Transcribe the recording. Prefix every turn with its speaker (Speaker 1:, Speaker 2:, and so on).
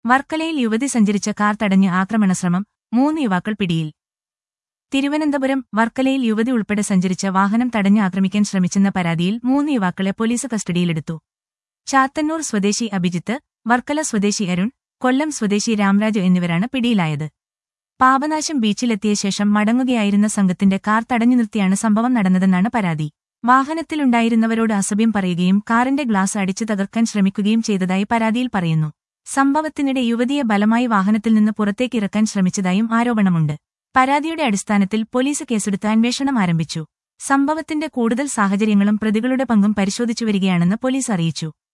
Speaker 1: വർക്കലയിൽ യുവതി സഞ്ചരിച്ച കാർ തടഞ്ഞ് ആക്രമണശ്രമം മൂന്ന് യുവാക്കൾ പിടിയിൽ തിരുവനന്തപുരം വർക്കലയിൽ യുവതി ഉൾപ്പെടെ സഞ്ചരിച്ച വാഹനം തടഞ്ഞ് ആക്രമിക്കാൻ ശ്രമിച്ചെന്ന പരാതിയിൽ മൂന്ന് യുവാക്കളെ പോലീസ് കസ്റ്റഡിയിലെടുത്തു ചാത്തന്നൂർ സ്വദേശി അഭിജിത്ത് വർക്കല സ്വദേശി അരുൺ കൊല്ലം സ്വദേശി രാംരാജ് എന്നിവരാണ് പിടിയിലായത് പാപനാശം ബീച്ചിലെത്തിയ ശേഷം മടങ്ങുകയായിരുന്ന സംഘത്തിന്റെ കാർ തടഞ്ഞു നിർത്തിയാണ് സംഭവം നടന്നതെന്നാണ് പരാതി വാഹനത്തിലുണ്ടായിരുന്നവരോട് അസഭ്യം പറയുകയും കാറിന്റെ ഗ്ലാസ് അടിച്ചു തകർക്കാൻ ശ്രമിക്കുകയും ചെയ്തതായി പരാതിയിൽ പറയുന്നു സംഭവത്തിനിടെ യുവതിയെ ബലമായി വാഹനത്തിൽ നിന്ന് പുറത്തേക്കിറക്കാൻ ശ്രമിച്ചതായും ആരോപണമുണ്ട് പരാതിയുടെ അടിസ്ഥാനത്തിൽ പോലീസ് കേസെടുത്ത് അന്വേഷണം ആരംഭിച്ചു സംഭവത്തിന്റെ കൂടുതൽ സാഹചര്യങ്ങളും പ്രതികളുടെ പങ്കും പരിശോധിച്ചുവരികയാണെന്ന് പോലീസ് അറിയിച്ചു